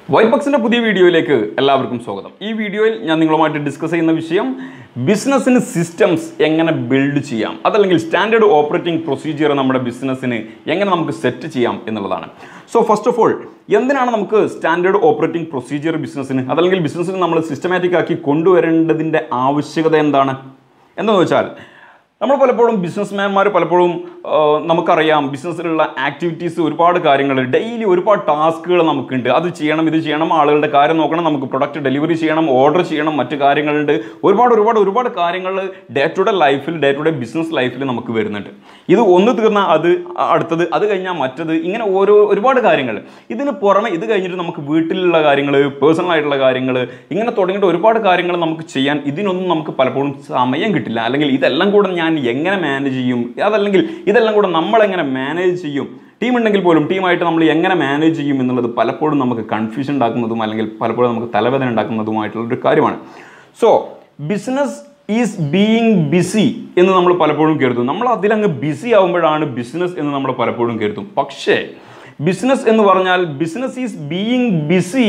white ബക്സിന്റെ പുതിയ വീഡിയോയിലേക്ക് എല്ലാവർക്കും സ്വാഗതം ഈ വീഡിയോയിൽ ഞാൻ നിങ്ങളുമായിട്ട് ഡിസ്കസ് ചെയ്യുന്ന വിഷയം ബിസിനസ്സിന് സിസ്റ്റംസ് എങ്ങനെ ബിൽഡ് ചെയ്യാം അതല്ലെങ്കിൽ സ്റ്റാൻഡേർഡ് ഓപ്പറേറ്റിംഗ് പ്രൊസീജിയർ നമ്മുടെ ബിസിനസ്സിന് എങ്ങനെ നമുക്ക് സെറ്റ് ചെയ്യാം എന്നുള്ളതാണ് സോ ഫസ്റ്റ് ഓഫ് ഓൾ എന്തിനാണ് നമുക്ക് സ്റ്റാൻഡേർഡ് ഓപ്പറേറ്റിംഗ് പ്രൊസീജിയർ ബിസിനസ്സിന് അതല്ലെങ്കിൽ ബിസിനസ്സിന് നമ്മൾ സിസ്റ്റമാറ്റിക് ആക്കി കൊണ്ടുവരേണ്ടതിൻ്റെ ആവശ്യകത എന്താണ് എന്താണെന്ന് വെച്ചാൽ നമ്മൾ പലപ്പോഴും ബിസിനസ്മാൻമാർ പലപ്പോഴും ആ, നമുക്കറിയാം ബിസിനസ്സിലുള്ള ആക്ടിവിറ്റീസ് ഒരുപാട് കാര്യങ്ങൾ ഡെയിലി ഒരുപാട് ടാസ്കുകൾ നമുക്കുണ്ട് അത് ചെയ്യണം ഇത് ചെയ്യണം ആളുകളുടെ കാര്യം നോക്കണം നമുക്ക് പ്രൊഡക്റ്റ് ഡെലിവറി ചെയ്യണം ഓർഡർ ചെയ്യണം മറ്റു കാര്യങ്ങളുണ്ട് ഒരുപാട് ഒരുപാട് ഒരുപാട് കാര്യങ്ങൾ ഡേ ടു ഡേ ലൈഫിൽ ഡേ ടു ഡേ ബിസിനസ് ലൈഫിൽ നമുക്ക് വരുന്നുണ്ട് ഇത് ഒന്ന് തീർന്നാൽ അത് അടുത്തത് അത് കഴിഞ്ഞാൽ മറ്റത് ഇങ്ങനെ ഓരോ ഒരുപാട് കാര്യങ്ങൾ ഇതിന് പുറമെ ഇത് കഴിഞ്ഞിട്ട് നമുക്ക് വീട്ടിലുള്ള കാര്യങ്ങൾ പേഴ്സണൽ ആയിട്ടുള്ള കാര്യങ്ങൾ ഇങ്ങനെ തുടങ്ങിയിട്ട് ഒരുപാട് കാര്യങ്ങൾ നമുക്ക് ചെയ്യാൻ ഇതിനൊന്നും നമുക്ക് പലപ്പോഴും സമയം കിട്ടില്ല അല്ലെങ്കിൽ ഇതെല്ലാം കൂടെ ഞാൻ എങ്ങനെ മാനേജ് ചെയ്യും അതല്ലെങ്കിൽ ഇതെല്ലാം കൂടെ നമ്മൾ എങ്ങനെ മാനേജ് ചെയ്യും ടീം ഉണ്ടെങ്കിൽ പോലും ടീമായിട്ട് നമ്മൾ എങ്ങനെ മാനേജ് ചെയ്യും എന്നുള്ളത് പലപ്പോഴും നമുക്ക് കൺഫ്യൂഷൻ ഉണ്ടാക്കുന്നതും അല്ലെങ്കിൽ പലപ്പോഴും നമുക്ക് തലവേദന ഉണ്ടാക്കുന്നതുമായിട്ടുള്ള ഒരു കാര്യമാണ് so business is being busy എന്ന് നമ്മൾ പലപ്പോഴും കരുതും നമ്മൾ അതിലങ്ങ് ബിസി ആകുമ്പോഴാണ് ബിസിനസ് എന്ന് നമ്മൾ പലപ്പോഴും കരുതും പക്ഷേ ബിസിനസ് എന്ന് പറഞ്ഞാൽ business is being busy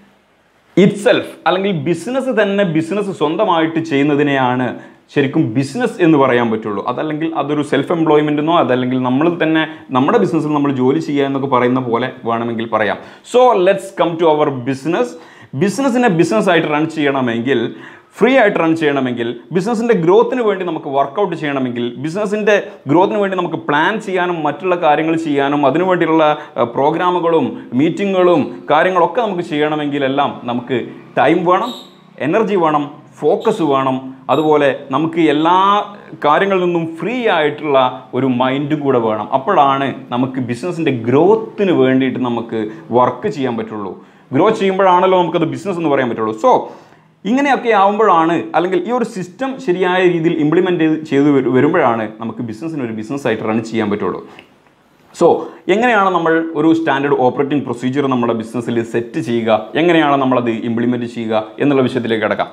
itself അല്ലെങ്കിൽ ബിസിനസ് തന്നെ ബിസിനസ് സ്വന്തമായിട്ട് ചെയ്യുന്നതിനെയാണ് ശരിക്കും ബിസിനസ് എന്ന് പറയാൻ പറ്റുള്ളൂ അതല്ലെങ്കിൽ അതൊരു സെൽഫ് എംപ്ലോയ്മെൻ്റ് എന്നോ അതല്ലെങ്കിൽ നമ്മൾ തന്നെ നമ്മുടെ ബിസിനസ്സിൽ നമ്മൾ ജോലി ചെയ്യുക എന്നൊക്കെ പറയുന്ന പോലെ വേണമെങ്കിൽ പറയാം so let's come to our business ബിസിനസ്സിനെ ബിസിനസ് ആയിട്ട് റൺ ചെയ്യണമെങ്കിൽ ഫ്രീ ആയിട്ട് റൺ ചെയ്യണമെങ്കിൽ ബിസിനസ്സിൻ്റെ ഗ്രോത്തിന് വേണ്ടി നമുക്ക് വർക്കൗട്ട് ചെയ്യണമെങ്കിൽ ബിസിനസ്സിൻ്റെ ഗ്രോത്തിന് വേണ്ടി നമുക്ക് പ്ലാൻ ചെയ്യാനും മറ്റുള്ള കാര്യങ്ങൾ ചെയ്യാനും അതിനു വേണ്ടിയുള്ള പ്രോഗ്രാമുകളും മീറ്റിങ്ങുകളും കാര്യങ്ങളൊക്കെ നമുക്ക് ചെയ്യണമെങ്കിൽ എല്ലാം നമുക്ക് ടൈം വേണം എനർജി വേണം ഫോക്കസ് വേണം അതുപോലെ നമുക്ക് എല്ലാ കാര്യങ്ങളിൽ നിന്നും ഫ്രീ ആയിട്ടുള്ള ഒരു മൈൻഡും കൂടെ വേണം അപ്പോഴാണ് നമുക്ക് ബിസിനസ്സിൻ്റെ ഗ്രോത്തിന് വേണ്ടിയിട്ട് നമുക്ക് വർക്ക് ചെയ്യാൻ പറ്റുള്ളൂ ഗ്രോ ചെയ്യുമ്പോഴാണല്ലോ നമുക്കത് ബിസിനസ് എന്ന് പറയാൻ പറ്റുള്ളൂ സോ ഇങ്ങനെയൊക്കെ ആവുമ്പോഴാണ് അല്ലെങ്കിൽ ഈ ഒരു സിസ്റ്റം ശരിയായ രീതിയിൽ ഇംപ്ലിമെൻ്റ് ചെയ്ത് ചെയ്ത് വരു- വരുമ്പോഴാണ് നമുക്ക് ബിസിനസ്സിന് ഒരു ബിസിനസ് ആയിട്ട് റൺ ചെയ്യാൻ പറ്റുള്ളൂ സോ എങ്ങനെയാണ് നമ്മൾ ഒരു സ്റ്റാൻഡേർഡ് ഓപ്പറേറ്റിംഗ് പ്രൊസീജിയർ നമ്മുടെ ബിസിനസ്സിൽ സെറ്റ് ചെയ്യുക എങ്ങനെയാണ് നമ്മളത് ഇംപ്ലിമെൻറ്റ് ചെയ്യുക എന്നുള്ള വിഷയത്തിലേക്ക് കിടക്കാം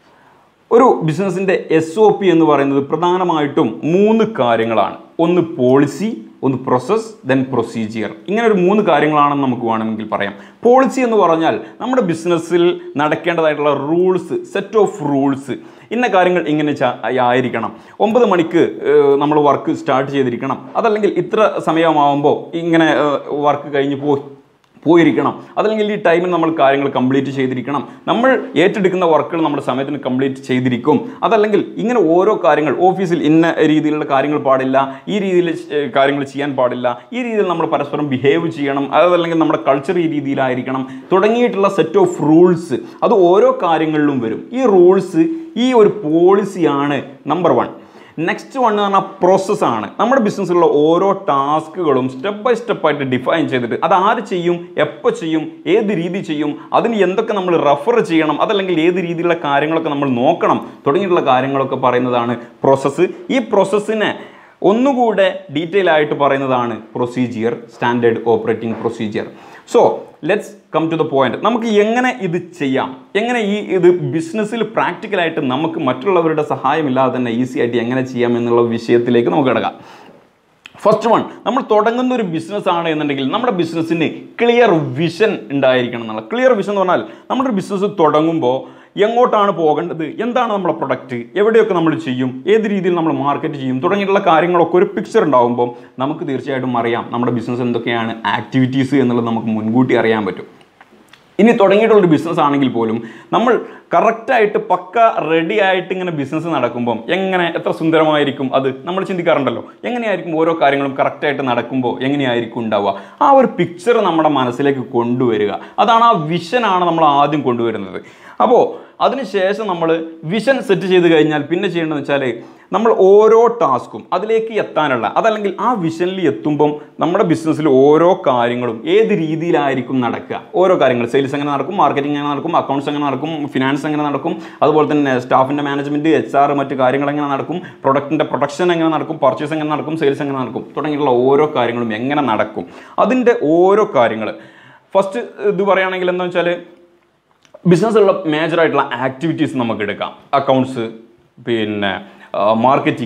ഒരു ബിസിനസ്സിൻ്റെ എസ് ഒ പി എന്ന് പറയുന്നത് പ്രധാനമായിട്ടും മൂന്ന് കാര്യങ്ങളാണ് ഒന്ന് പോളിസി ഒന്ന് പ്രോസസ് ദെൻ പ്രൊസീജിയർ ഇങ്ങനെ ഒരു മൂന്ന് കാര്യങ്ങളാണെന്ന് നമുക്ക് വേണമെങ്കിൽ പറയാം പോളിസി എന്ന് പറഞ്ഞാൽ നമ്മുടെ ബിസിനസ്സിൽ നടക്കേണ്ടതായിട്ടുള്ള റൂൾസ് സെറ്റ് ഓഫ് റൂൾസ് ഇന്ന കാര്യങ്ങൾ ഇങ്ങനെ ച- ആയിരിക്കണം ഒമ്പത് മണിക്ക് നമ്മൾ വർക്ക് സ്റ്റാർട്ട് ചെയ്തിരിക്കണം അതല്ലെങ്കിൽ ഇത്ര സമയമാകുമ്പോൾ ഇങ്ങനെ വർക്ക് കഴിഞ്ഞ് പോയി പോയിരിക്കണം അതല്ലെങ്കിൽ ഈ ടൈമിൽ നമ്മൾ കാര്യങ്ങൾ കംപ്ലീറ്റ് ചെയ്തിരിക്കണം നമ്മൾ ഏറ്റെടുക്കുന്ന വർക്കുകൾ നമ്മുടെ സമയത്തിന് കംപ്ലീറ്റ് ചെയ്തിരിക്കും അതല്ലെങ്കിൽ ഇങ്ങനെ ഓരോ കാര്യങ്ങൾ ഓഫീസിൽ ഇന്ന രീതിയിലുള്ള കാര്യങ്ങൾ പാടില്ല ഈ രീതിയിൽ ഏഹ്, കാര്യങ്ങൾ ചെയ്യാൻ പാടില്ല ഈ രീതിയിൽ നമ്മൾ പരസ്പരം ബിഹേവ് ചെയ്യണം അതല്ലെങ്കിൽ നമ്മുടെ കൾച്ചർ ഈ രീതിയിലായിരിക്കണം തുടങ്ങിയിട്ടുള്ള സെറ്റ് ഓഫ് റൂൾസ് അത് ഓരോ കാര്യങ്ങളിലും വരും ഈ റൂൾസ് ഈ ഒരു പോളിസിയാണ് നമ്പർ വൺ നെക്സ്റ്റ് വൺ എന്ന് പറഞ്ഞാൽ പ്രോസസ്സാണ് നമ്മുടെ ബിസിനസ്സിലുള്ള ഓരോ ടാസ്കുകളും സ്റ്റെപ്പ് ബൈ സ്റ്റെപ്പായിട്ട് ഡിഫൈൻ ചെയ്തിട്ട് അത് ആര് ചെയ്യും എപ്പോൾ ചെയ്യും ഏത് രീതി ചെയ്യും അതിന് എന്തൊക്കെ നമ്മൾ റെഫർ ചെയ്യണം അതല്ലെങ്കിൽ ഏത് രീതിയിലുള്ള കാര്യങ്ങളൊക്കെ നമ്മൾ നോക്കണം തുടങ്ങിയിട്ടുള്ള കാര്യങ്ങളൊക്കെ പറയുന്നതാണ് പ്രോസസ്സ് ഈ പ്രോസസ്സിനെ ഒന്നുകൂടെ ഡീറ്റെയിൽ ആയിട്ട് പറയുന്നതാണ് procedure standard operating procedure so let's come to the point നമുക്ക് എങ്ങനെ ഇത് ചെയ്യാം എങ്ങനെ ഈ ഇത് ബിസിനസ്സിൽ പ്രാക്ടിക്കലായിട്ട് നമുക്ക് മറ്റുള്ളവരുടെ സഹായമില്ലാതെ തന്നെ ഈസി ആയിട്ട് എങ്ങനെ ചെയ്യാം എന്നുള്ള വിഷയത്തിലേക്ക് നമുക്ക് കിടക്കാം ഫസ്റ്റ് വൺ നമ്മൾ തുടങ്ങുന്ന ഒരു ബിസിനസ് ആണ് എന്നുണ്ടെങ്കിൽ നമ്മുടെ ബിസിനസ്സിന് ക്ലിയർ വിഷൻ ഉണ്ടായിരിക്കണം എന്നുള്ള ക്ലിയർ വിഷൻ എന്ന് പറഞ്ഞാൽ നമ്മുടെ ഒരു ബിസിനസ് തുടങ്ങുമ്പോൾ എങ്ങോട്ടാണ് പോകേണ്ടത് എന്താണ് നമ്മുടെ പ്രൊഡക്റ്റ് എവിടെയൊക്കെ നമ്മൾ ചെയ്യും ഏത് രീതിയിൽ നമ്മൾ മാർക്കറ്റ് ചെയ്യും തുടങ്ങിയിട്ടുള്ള കാര്യങ്ങളൊക്കെ ഒരു പിക്ചർ ഉണ്ടാകുമ്പോൾ നമുക്ക് തീർച്ചയായിട്ടും അറിയാം നമ്മുടെ ബിസിനസ് എന്തൊക്കെയാണ് ആക്ടിവിറ്റീസ് എന്നുള്ളത് നമുക്ക് മുൻകൂട്ടി അറിയാൻ പറ്റും ഇനി തുടങ്ങിയിട്ടുള്ളൊരു ബിസിനസ് ആണെങ്കിൽ പോലും നമ്മൾ കറക്റ്റായിട്ട് പക്ക റെഡി ആയിട്ട് ഇങ്ങനെ ബിസിനസ് നടക്കുമ്പം എങ്ങനെ എത്ര സുന്ദരമായിരിക്കും അത് നമ്മൾ ചിന്തിക്കാറുണ്ടല്ലോ എങ്ങനെയായിരിക്കും ഓരോ കാര്യങ്ങളും കറക്റ്റായിട്ട് നടക്കുമ്പോൾ എങ്ങനെയായിരിക്കും ഉണ്ടാവുക ആ ഒരു പിക്ചർ നമ്മുടെ മനസ്സിലേക്ക് കൊണ്ടുവരിക അതാണ് ആ വിഷനാണ് നമ്മൾ ആദ്യം കൊണ്ടുവരുന്നത് അപ്പോൾ അതിനുശേഷം നമ്മൾ വിഷൻ സെറ്റ് ചെയ്ത് കഴിഞ്ഞാൽ പിന്നെ ചെയ്യേണ്ടതെന്ന് വെച്ചാൽ നമ്മൾ ഓരോ ടാസ്കും അതിലേക്ക് എത്താനുള്ള അതല്ലെങ്കിൽ ആ വിഷനിൽ എത്തുമ്പം നമ്മുടെ ബിസിനസ്സിൽ ഓരോ കാര്യങ്ങളും ഏത് രീതിയിലായിരിക്കും നടക്കുക ഓരോ കാര്യങ്ങൾ സെയിൽസ് എങ്ങനെ നടക്കും മാർക്കറ്റിംഗ് എങ്ങനെ നടക്കും അക്കൗണ്ട്സ് എങ്ങനെ നടക്കും ഫിനാൻസ് എങ്ങനെ നടക്കും അതുപോലെ തന്നെ സ്റ്റാഫിൻ്റെ മാനേജ്മെൻറ്റ് എച്ച് ആർ മറ്റ് കാര്യങ്ങൾ എങ്ങനെ നടക്കും പ്രൊഡക്റ്റിൻ്റെ പ്രൊഡക്ഷൻ എങ്ങനെ നടക്കും പർച്ചേസ് എങ്ങനെ നടക്കും സെയിൽസ് എങ്ങനെ നടക്കും തുടങ്ങിയിട്ടുള്ള ഓരോ കാര്യങ്ങളും എങ്ങനെ നടക്കും അതിൻ്റെ ഓരോ കാര്യങ്ങൾ ഫസ്റ്റ് ഇത് പറയുകയാണെങ്കിൽ എന്താ വെച്ചാൽ ബിസിനസ്സിലുള്ള മേജർ ആയിട്ടുള്ള ആക്ടിവിറ്റീസ് നമുക്ക് എടുക്കാം അക്കൗണ്ട്സ് പിന്നെ മാർക്കറ്റിംഗ്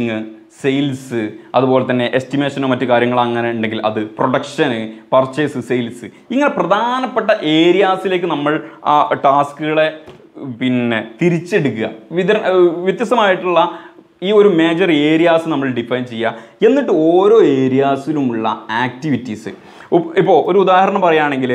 സെയിൽസ് അതുപോലെ തന്നെ എസ്റ്റിമേഷനോ മറ്റു കാര്യങ്ങളോ അങ്ങനെ ഉണ്ടെങ്കിൽ അത് പ്രൊഡക്ഷന് പർച്ചേസ് സെയിൽസ് ഇങ്ങനെ പ്രധാനപ്പെട്ട ഏരിയാസിലേക്ക് നമ്മൾ ആ ടാസ്കുകളെ പിന്നെ തിരിച്ചെടുക്കുക വിതര ഏഹ് വ്യത്യസ്തമായിട്ടുള്ള ഈ ഒരു മേജർ ഏരിയാസ് നമ്മൾ ഡിഫൈൻ ചെയ്യുക എന്നിട്ട് ഓരോ ഏരിയാസിലുമുള്ള ആക്ടിവിറ്റീസ് ഇപ്പോൾ ഒരു ഉദാഹരണം പറയുകയാണെങ്കിൽ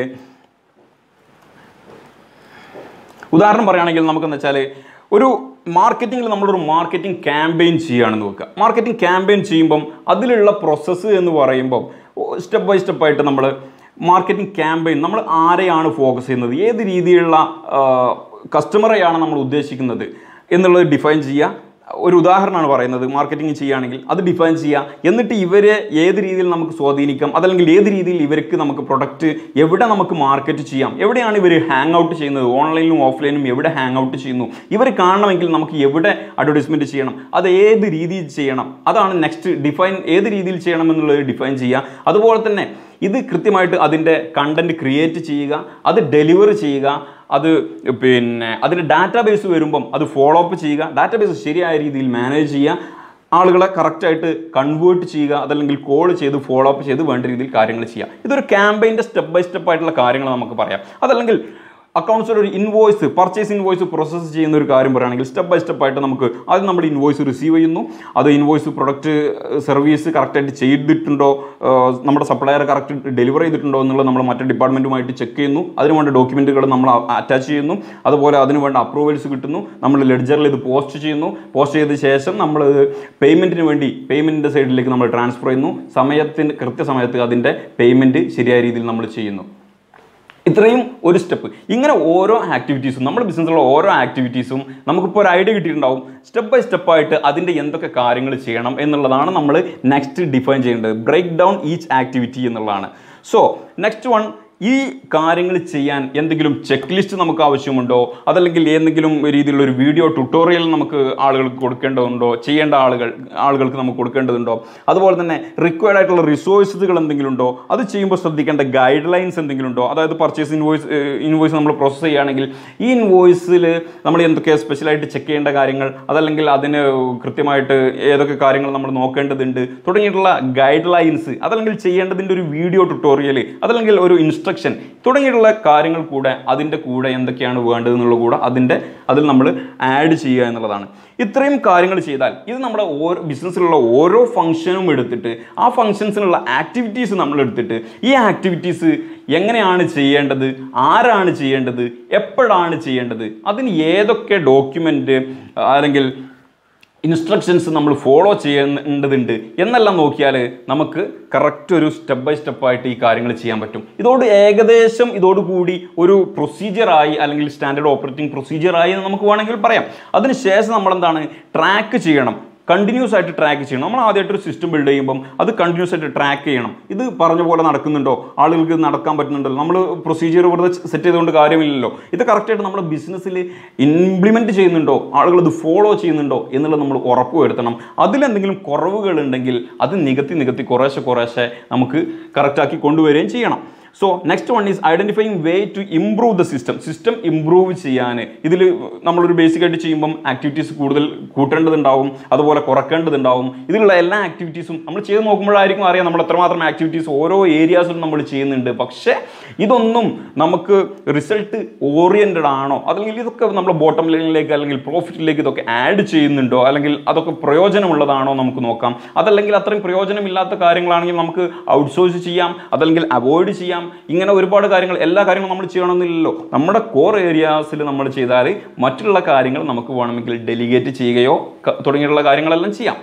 ഉദാഹരണം പറയുകയാണെങ്കിൽ നമുക്കെന്ന് വെച്ചാൽ ഒരു മാർക്കറ്റിങ്ങിൽ നമ്മളൊരു മാർക്കറ്റിംഗ് ക്യാമ്പയിൻ ചെയ്യുകയാണെന്ന് വെക്കുക മാർക്കറ്റിംഗ് ക്യാമ്പയിൻ ചെയ്യുമ്പം അതിലുള്ള പ്രോസസ്സ് എന്ന് പറയുമ്പം സ്റ്റെപ്പ് ബൈ സ്റ്റെപ്പായിട്ട് നമ്മൾ മാർക്കറ്റിംഗ് ക്യാമ്പയിൻ നമ്മൾ ആരെയാണ് ഫോക്കസ് ചെയ്യുന്നത് ഏത് രീതിയിലുള്ള കസ്റ്റമറെയാണ് നമ്മൾ ഉദ്ദേശിക്കുന്നത് എന്നുള്ളത് ഡിഫൈൻ ചെയ്യുക ഒരു ഉദാഹരണമാണ് പറയുന്നത് മാർക്കറ്റിംഗ് ചെയ്യുകയാണെങ്കിൽ അത് ഡിഫൈൻ ചെയ്യുക എന്നിട്ട് ഇവരെ ഏത് രീതിയിൽ നമുക്ക് സ്വാധീനിക്കാം അതല്ലെങ്കിൽ ഏത് രീതിയിൽ ഇവർക്ക് നമുക്ക് പ്രൊഡക്റ്റ് എവിടെ നമുക്ക് മാർക്കറ്റ് ചെയ്യാം എവിടെയാണ് ഇവർ ഹാങ് ഔട്ട് ചെയ്യുന്നത് ഓൺലൈനിലും ഓഫ്ലൈനും എവിടെ ഹാങ് ഔട്ട് ചെയ്യുന്നു ഇവർ കാണണമെങ്കിൽ നമുക്ക് എവിടെ അഡ്വർടൈസ്മെൻറ്റ് ചെയ്യണം അത് ഏത് രീതിയിൽ ചെയ്യണം അതാണ് നെക്സ്റ്റ് ഡിഫൈൻ ഏത് രീതിയിൽ ചെയ്യണം എന്നുള്ളത് ഡിഫൈൻ ചെയ്യുക അതുപോലെ തന്നെ ഇത് കൃത്യമായിട്ട് അതിൻ്റെ കണ്ടന്റ് ക്രിയേറ്റ് ചെയ്യുക അത് ഡെലിവർ ചെയ്യുക അത് പിന്നെ അതിൻ്റെ ഡാറ്റാബേസ് വരുമ്പം അത് ഫോളോ അപ്പ് ചെയ്യുക ഡാറ്റാബേസ് ശരിയായ രീതിയിൽ മാനേജ് ചെയ്യുക ആളുകളെ കറക്റ്റായിട്ട് കൺവേർട്ട് ചെയ്യുക അതല്ലെങ്കിൽ കോൾ ചെയ്ത് ഫോളോ അപ്പ് ചെയ്ത് വേണ്ട രീതിയിൽ കാര്യങ്ങൾ ചെയ്യുക ഇതൊരു ക്യാമ്പയിൻ്റെ സ്റ്റെപ്പ് ബൈ സ്റ്റെപ്പ് ആയിട്ടുള്ള കാര്യങ്ങൾ നമുക്ക് പറയാം അതല്ലെങ്കിൽ അക്കൗണ്ട്സിൽ ഒരു ഇൻവോയ്സ് പർച്ചേസ് ഇൻവോയ്സ് പ്രോസസ്സ് ചെയ്യുന്ന ഒരു കാര്യം പറയുകയാണെങ്കിൽ സ്റ്റെപ്പ് ബൈ സ്റ്റെപ്പ് ആയിട്ട് നമുക്ക് ആദ്യം നമ്മൾ ഇൻവോയ്സ് റിസീവ് ചെയ്യുന്നു അത് ഇൻവോയ്സ് പ്രൊഡക്റ്റ് സർവീസ് കറക്റ്റായിട്ട് ചെയ്തിട്ടുണ്ടോ ഏഹ് നമ്മുടെ സപ്ലയർ കറക്റ്റ് ഡെലിവർ ചെയ്തിട്ടുണ്ടോ എന്നുള്ളത് നമ്മൾ മറ്റേ ഡിപ്പാർട്ട്മെൻറ്റുമായിട്ട് ചെക്ക് ചെയ്യുന്നു അതിന് വേണ്ട ഡോക്യുമെൻറ്റുകൾ നമ്മൾ അറ്റാച്ച് ചെയ്യുന്നു അതുപോലെ അതിന് വേണ്ട അപ്രൂവൽസ് കിട്ടുന്നു നമ്മൾ ലെഡ്ജറിൽ ഇത് പോസ്റ്റ് ചെയ്യുന്നു പോസ്റ്റ് ചെയ്ത ശേഷം നമ്മൾ പേയ്മെൻറ്റിന് വേണ്ടി പേയ്മെൻറ്റിൻ്റെ സൈഡിലേക്ക് നമ്മൾ ട്രാൻസ്ഫർ ചെയ്യുന്നു സമയത്തിന് കൃത്യസമയത്ത് അതിൻ്റെ പേയ്മെൻറ്റ് ശരിയായ രീതിയിൽ നമ്മൾ ചെയ്യുന്നു ഇത്രയും ഒരു സ്റ്റെപ്പ് ഇങ്ങനെ ഓരോ ആക്ടിവിറ്റീസും നമ്മുടെ ബിസിനസ്സിലുള്ള ഓരോ ആക്ടിവിറ്റീസും നമുക്കിപ്പോൾ ഒരു ഐഡിയ കിട്ടിയിട്ടുണ്ടാവും സ്റ്റെപ്പ് ബൈ സ്റ്റെപ്പായിട്ട് അതിൻ്റെ എന്തൊക്കെ കാര്യങ്ങൾ ചെയ്യണം എന്നുള്ളതാണ് നമ്മൾ നെക്സ്റ്റ് ഡിഫൈൻ ചെയ്യേണ്ടത് ബ്രേക്ക് ഡൗൺ ഈച്ച് ആക്ടിവിറ്റി എന്നുള്ളതാണ് സോ നെക്സ്റ്റ് വൺ ഈ കാര്യങ്ങൾ ചെയ്യാൻ എന്തെങ്കിലും ചെക്ക് ലിസ്റ്റ് നമുക്ക് ആവശ്യമുണ്ടോ അതല്ലെങ്കിൽ എന്തെങ്കിലും രീതിയിലുള്ള ഒരു വീഡിയോ ട്യൂട്ടോറിയൽ നമുക്ക് ആളുകൾക്ക് കൊടുക്കേണ്ടതുണ്ടോ ചെയ്യേണ്ട ആളുകൾ ആളുകൾക്ക് നമുക്ക് കൊടുക്കേണ്ടതുണ്ടോ അതുപോലെ തന്നെ റിക്വയർഡ് ആയിട്ടുള്ള റിസോഴ്സുകൾ എന്തെങ്കിലും ഉണ്ടോ അത് ചെയ്യുമ്പോൾ ശ്രദ്ധിക്കേണ്ട ഗൈഡ് ലൈൻസ് എന്തെങ്കിലും ഉണ്ടോ അതായത് പർച്ചേസ് ഇൻവോയ്സ് ഇൻവോയ്സ് നമ്മൾ പ്രോസസ്സ് ചെയ്യുകയാണെങ്കിൽ ഈ ഇൻവോയ്സിൽ നമ്മൾ എന്തൊക്കെ സ്പെഷ്യലായിട്ട് ചെക്ക് ചെയ്യേണ്ട കാര്യങ്ങൾ അതല്ലെങ്കിൽ അതിന് കൃത്യമായിട്ട് ഏതൊക്കെ കാര്യങ്ങൾ നമ്മൾ നോക്കേണ്ടതുണ്ട് തുടങ്ങിയിട്ടുള്ള ഗൈഡ് ലൈൻസ് അതല്ലെങ്കിൽ ചെയ്യേണ്ടതിൻ്റെ ഒരു വീഡിയോ ട്യൂട്ടോറിയൽ അതല്ലെങ്കിൽ ഒരു ഇൻസ്ട്രക്ഷൻ തുടങ്ങിയിട്ടുള്ള കാര്യങ്ങൾ കൂടെ അതിൻ്റെ കൂടെ എന്തൊക്കെയാണ് വേണ്ടതെന്നുള്ള കൂടെ അതിൻ്റെ അതിൽ നമ്മൾ ആഡ് ചെയ്യുക എന്നുള്ളതാണ് ഇത്രയും കാര്യങ്ങൾ ചെയ്താൽ ഇത് നമ്മുടെ ഓരോ ബിസിനസ്സിലുള്ള ഓരോ ഫംഗ്ഷനും എടുത്തിട്ട് ആ ഫംഗ്ഷൻസിനുള്ള ആക്ടിവിറ്റീസ് നമ്മൾ എടുത്തിട്ട് ഈ ആക്ടിവിറ്റീസ് എങ്ങനെയാണ് ചെയ്യേണ്ടത് ആരാണ് ചെയ്യേണ്ടത് എപ്പോഴാണ് ചെയ്യേണ്ടത് അതിന് ഏതൊക്കെ ഡോക്യുമെൻ്റ് അല്ലെങ്കിൽ ഇൻസ്ട്രക്ഷൻസ് നമ്മൾ ഫോളോ ചെയ്യേണ്ടതുണ്ട് എന്നെല്ലാം നോക്കിയാൽ നമുക്ക് കറക്റ്റ് ഒരു സ്റ്റെപ്പ് ബൈ സ്റ്റെപ്പായിട്ട് ഈ കാര്യങ്ങൾ ചെയ്യാൻ പറ്റും ഇതോട് ഏകദേശം ഇതോടുകൂടി ഒരു പ്രൊസീജിയറായി അല്ലെങ്കിൽ സ്റ്റാൻഡേർഡ് ഓപ്പറേറ്റിംഗ് പ്രൊസീജിയറായി എന്ന് നമുക്ക് വേണമെങ്കിൽ പറയാം അതിനുശേഷം നമ്മൾ എന്താണ് ട്രാക്ക് ചെയ്യണം കണ്ടിന്യൂസ് ആയിട്ട് ട്രാക്ക് ചെയ്യണം നമ്മൾ ആദ്യമായിട്ട് ഒരു സിസ്റ്റം ബിൽഡ് ചെയ്യുമ്പം അത് കണ്ടിന്യൂസ് ആയിട്ട് ട്രാക്ക് ചെയ്യണം ഇത് പറഞ്ഞ പോലെ നടക്കുന്നുണ്ടോ ആളുകൾക്ക് നടക്കാൻ പറ്റുന്നുണ്ടോ നമ്മൾ പ്രൊസീജിയർ വെറുതെ സെറ്റ് ചെയ്തുകൊണ്ട് കാര്യമില്ലല്ലോ ഇത് കറക്റ്റായിട്ട് നമ്മുടെ ബിസിനസ്സിൽ ഇംപ്ലിമെൻറ്റ് ചെയ്യുന്നുണ്ടോ ആളുകൾ ഇത് ഫോളോ ചെയ്യുന്നുണ്ടോ എന്നുള്ളത് നമ്മൾ ഉറപ്പ് വരുത്തണം അതിലെന്തെങ്കിലും കുറവുകൾ ഉണ്ടെങ്കിൽ അത് നികത്തി നികത്തി കുറേശ്ശെ കുറേശ്ശെ നമുക്ക് കറക്റ്റാക്കി കൊണ്ടുവരികയും ചെയ്യണം so next one is identifying way to improve the system system improve ചെയ്യാൻ ഇതിൽ നമ്മളൊരു ബേസിക് ആയിട്ട് ചെയ്യുമ്പം ആക്ടിവിറ്റീസ് കൂടുതൽ കൂട്ടേണ്ടതുണ്ടാവും അതുപോലെ കുറക്കേണ്ടതുണ്ടാവും ഇതിലുള്ള എല്ലാ ആക്ടിവിറ്റീസും നമ്മൾ ചെയ്ത് നോക്കുമ്പോഴായിരിക്കും അറിയാം നമ്മൾ എത്രമാത്രം ആക്ടിവിറ്റീസ് ഓരോ ഏരിയാസിലും നമ്മൾ ചെയ്യുന്നുണ്ട് പക്ഷേ ഇതൊന്നും നമുക്ക് റിസൾട്ട് ഓറിയൻറ്റഡ് ആണോ അല്ലെങ്കിൽ ഇതൊക്കെ നമ്മൾ ബോട്ടം ലൈനിലേക്ക് അല്ലെങ്കിൽ പ്രോഫിറ്റിലേക്ക് ഇതൊക്കെ ആഡ് ചെയ്യുന്നുണ്ടോ അല്ലെങ്കിൽ അതൊക്കെ പ്രയോജനമുള്ളതാണോ നമുക്ക് നോക്കാം അതല്ലെങ്കിൽ അത്രയും പ്രയോജനമില്ലാത്ത കാര്യങ്ങളാണെങ്കിൽ നമുക്ക് ഔട്ട്സോഴ്സ് ചെയ്യാം അതല്ലെങ്കിൽ അവോയ്ഡ് ചെയ്യാം ഇങ്ങനെ ഒരുപാട് കാര്യങ്ങൾ എല്ലാ കാര്യങ്ങളും നമ്മൾ ചെയ്യണമെന്നില്ലല്ലോ നമ്മുടെ കോർ ഏരിയാസിൽ നമ്മൾ ചെയ്താൽ മറ്റുള്ള കാര്യങ്ങൾ നമുക്ക് വേണമെങ്കിൽ ഡെലിഗേറ്റ് ചെയ്യുകയോ ക- തുടങ്ങിയിട്ടുള്ള കാര്യങ്ങളെല്ലാം ചെയ്യാം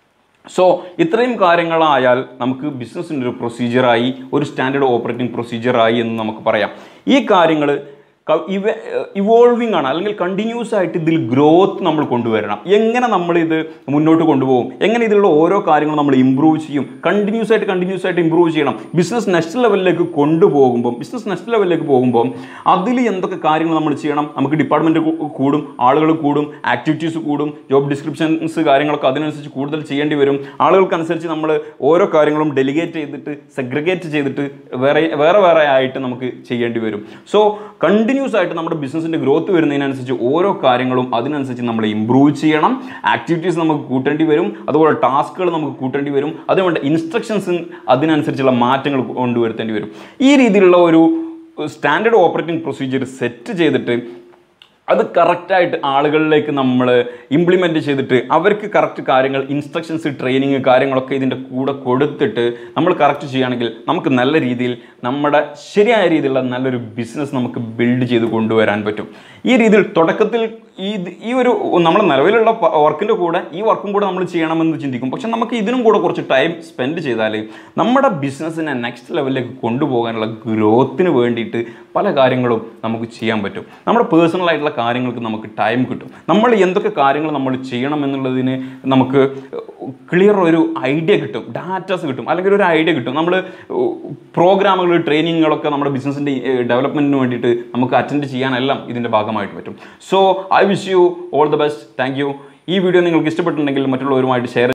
സോ ഇത്രയും കാര്യങ്ങളായാൽ നമുക്ക് ബിസിനസ്സിൻ്റെ ഒരു പ്രൊസീജിയറായി ഒരു സ്റ്റാൻഡേർഡ് ഓപ്പറേറ്റിംഗ് പ്രൊസീജിയറായി എന്ന് നമുക്ക് പറയാം ഈ കാര്യങ്ങൾ ഇവ ഇവോൾവിങ് ആണ് അല്ലെങ്കിൽ കണ്ടിന്യൂസ് ആയിട്ട് ഇതിൽ ഗ്രോത്ത് നമ്മൾ കൊണ്ടുവരണം എങ്ങനെ നമ്മൾ ഇത് മുന്നോട്ട് കൊണ്ടുപോകും എങ്ങനെ ഇതിലുള്ള ഓരോ കാര്യങ്ങളും നമ്മൾ ഇമ്പ്രൂവ് ചെയ്യും കണ്ടിന്യൂസ് ആയിട്ട് കണ്ടിന്യൂസ് ആയിട്ട് ഇമ്പ്രൂവ് ചെയ്യണം ബിസിനസ് നെക്സ്റ്റ് ലെവലിലേക്ക് കൊണ്ടുപോകുമ്പോൾ ബിസിനസ് നെക്സ്റ്റ് ലെവലിലേക്ക് പോകുമ്പോൾ അതിൽ എന്തൊക്കെ കാര്യങ്ങൾ നമ്മൾ ചെയ്യണം നമുക്ക് ഡിപ്പാർട്ട്മെൻറ്റ് കൂടും ആളുകൾ കൂടും ആക്ടിവിറ്റീസ് കൂടും ജോബ് ഡിസ്ക്രിപ്ഷൻസ് കാര്യങ്ങളൊക്കെ അതിനനുസരിച്ച് കൂടുതൽ ചെയ്യേണ്ടി വരും ആളുകൾക്കനുസരിച്ച് നമ്മൾ ഓരോ കാര്യങ്ങളും ഡെലിഗേറ്റ് ചെയ്തിട്ട് സെഗ്രിഗേറ്റ് ചെയ്തിട്ട് വേറെ വേറെ വേറെ ആയിട്ട് നമുക്ക് ചെയ്യേണ്ടി വരും സോ കണ്ടിന്യൂസ് കണ്ടിന്യൂസ് ആയിട്ട് നമ്മുടെ ബിസിനസ്സിൻ്റെ ഗ്രോത്ത് വരുന്നതിനനുസരിച്ച് ഓരോ കാര്യങ്ങളും അതിനനുസരിച്ച് നമ്മൾ ഇമ്പ്രൂവ് ചെയ്യണം ആക്ടിവിറ്റീസ് നമുക്ക് കൂട്ടേണ്ടി വരും അതുപോലെ ടാസ്കുകൾ നമുക്ക് കൂട്ടേണ്ടി വരും അതുകൊണ്ട് ഇൻസ്ട്രക്ഷൻസ് അതിനനുസരിച്ചുള്ള മാറ്റങ്ങൾ കൊണ്ടുവരുത്തേണ്ടി വരും ഈ രീതിയിലുള്ള ഒരു സ്റ്റാൻഡേർഡ് ഓപ്പറേറ്റിംഗ് പ്രൊസീജിയർ സെറ്റ് ചെയ്തിട്ട് അത് കറക്റ്റായിട്ട് ആളുകളിലേക്ക് നമ്മൾ ഇംപ്ലിമെൻറ്റ് ചെയ്തിട്ട് അവർക്ക് കറക്റ്റ് കാര്യങ്ങൾ ഇൻസ്ട്രക്ഷൻസ് ട്രെയിനിങ് കാര്യങ്ങളൊക്കെ ഇതിൻ്റെ കൂടെ കൊടുത്തിട്ട് നമ്മൾ കറക്റ്റ് ചെയ്യുകയാണെങ്കിൽ നമുക്ക് നല്ല രീതിയിൽ നമ്മുടെ ശരിയായ രീതിയിലുള്ള നല്ലൊരു ബിസിനസ് നമുക്ക് ബിൽഡ് ചെയ്ത് കൊണ്ടുവരാൻ പറ്റും ഈ രീതിയിൽ തുടക്കത്തിൽ ഈ ഈ ഒരു നമ്മുടെ നിലവിലുള്ള വർക്കിൻ്റെ കൂടെ ഈ വർക്കും കൂടെ നമ്മൾ ചെയ്യണമെന്ന് ചിന്തിക്കും പക്ഷെ നമുക്ക് ഇതിനും കൂടെ കുറച്ച് ടൈം സ്പെൻഡ് ചെയ്താൽ നമ്മുടെ ബിസിനസ്സിനെ നെക്സ്റ്റ് ലെവലിലേക്ക് കൊണ്ടുപോകാനുള്ള ഗ്രോത്തിന് വേണ്ടിയിട്ട് പല കാര്യങ്ങളും നമുക്ക് ചെയ്യാൻ പറ്റും നമ്മുടെ പേഴ്സണൽ ആയിട്ടുള്ള കാര്യങ്ങൾക്ക് നമുക്ക് ടൈം കിട്ടും നമ്മൾ എന്തൊക്കെ കാര്യങ്ങൾ നമ്മൾ ചെയ്യണം എന്നുള്ളതിന് നമുക്ക് ക്ലിയർ ഒരു ഐഡിയ കിട്ടും ഡാറ്റാസ് കിട്ടും അല്ലെങ്കിൽ ഒരു ഐഡിയ കിട്ടും നമ്മൾ പ്രോഗ്രാമുകൾ ട്രെയിനിങ്ങുകളൊക്കെ നമ്മുടെ ബിസിനസ്സിൻ്റെ ഡെവലപ്മെൻറ്റിന് വേണ്ടിയിട്ട് നമുക്ക് അറ്റൻഡ് ചെയ്യാനെല്ലാം ഇതിൻ്റെ ഭാഗമായിട്ട് പറ്റും so I wish you all the best thank you ഈ വീഡിയോ നിങ്ങൾക്ക് ഇഷ്ടപ്പെട്ടിട്ടുണ്ടെങ്കിൽ മറ്റുള്ളവരുമായിട്ട് ഷെയർ